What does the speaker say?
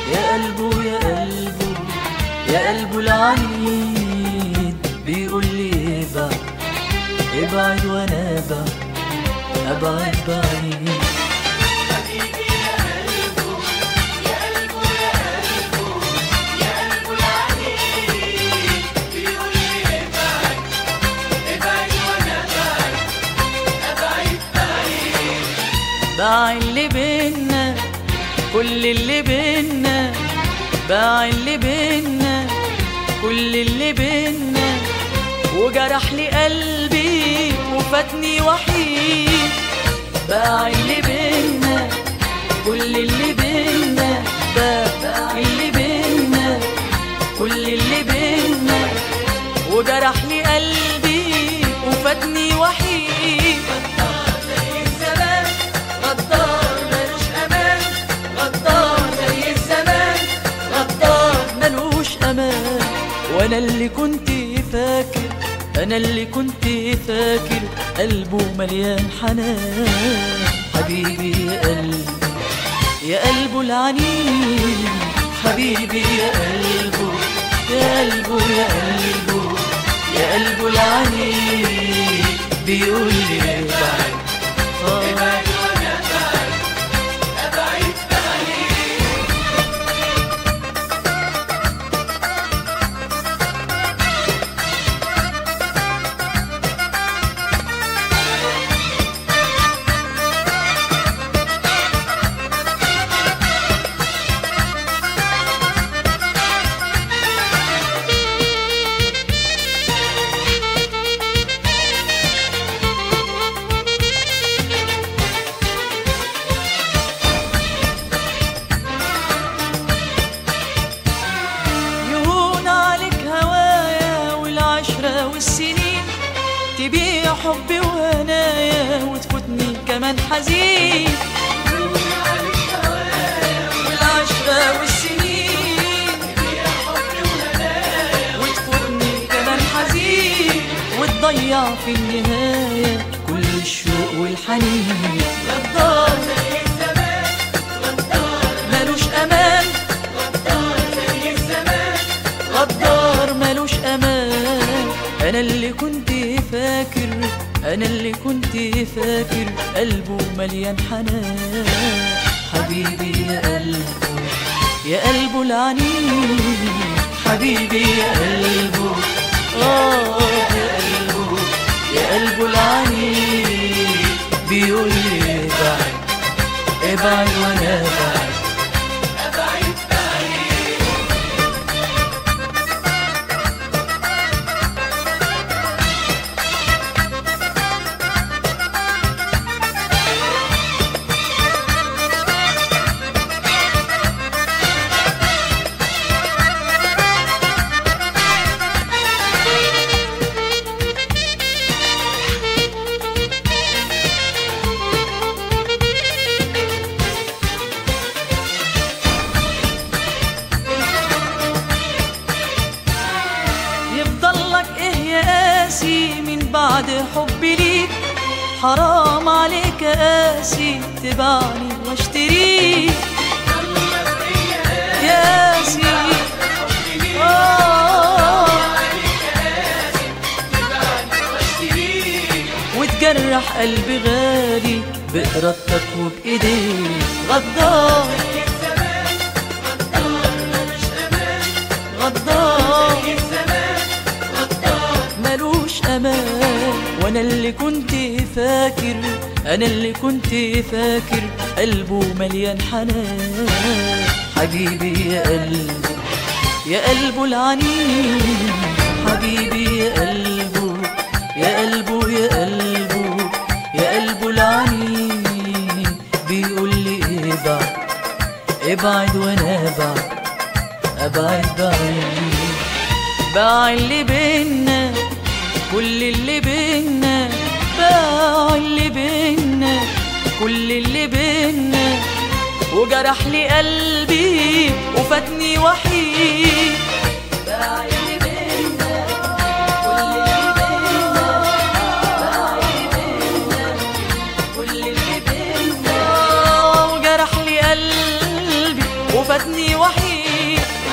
يا قلبه يا قلبه يا قلبه العنيد بيقول لي ابعد ابعد وانا ابعد ابعد بعيد باع اللي بينا كل اللي بينا باع اللي بينا كل اللي بينا وجرح لي قلبي وفاتني وحيد باع اللي بينا كل اللي بينا باع اللي بينا كل اللي بينا وجرح لي قلبي وفاتني وحيد زي الزمان غدار ملوش امان غدار زي الزمان غدار ملوش امان وانا اللي كنت فاكر انا اللي كنت فاكر قلبه مليان حنان حبيبي يا قلبي يا قلبه العنيد حبيبي يا قلبه يا قلبه يا قلبه يا قلبه العنيد بيقول لي ابعد آه. يهون عليك هوايا والعشرة والسنين تبيع حبي وهنايا وتفوتني كمان حزين والعشرة والسنين وتفوتني كمان حزين وتضيع في النهاية كل الشوق والحنين غدار ملوش أمان غدار ملوش امان انا اللي كنت فاكر انا اللي كنت فاكر قلبه مليان حنان حبيبي يا قلبه يا قلبه العنيد حبيبي يا قلبه اه يا قلبه يا قلبه العنيد بيقول لي ابعد ابعد وانا ابعد يفضل لك ايه يا قاسي من بعد حبي ليك حرام عليك يا قاسي تبعني واشتريك يا قاسي آه. وتجرح قلبي غالي بإرادتك وبإيديك غدار غدار ملوش امان وانا اللي كنت فاكر انا اللي كنت فاكر قلبه مليان حنان حبيبي يا قلبه يا قلبه العنيد حبيبي يا قلبه يا قلبه يا قلبه يا قلبه العنيد بيقول لي ابعد ابعد وانا ابعد ابعد بعيد باع اللي بينا كل اللي بينا باع اللي بينا كل اللي بينا وجرح لي قلبي وفاتني وحيد باع اللي بينا كل اللي بينا باع اللي بينا كل اللي بينا وجرح لي قلبي وفاتني عاوزني وحيد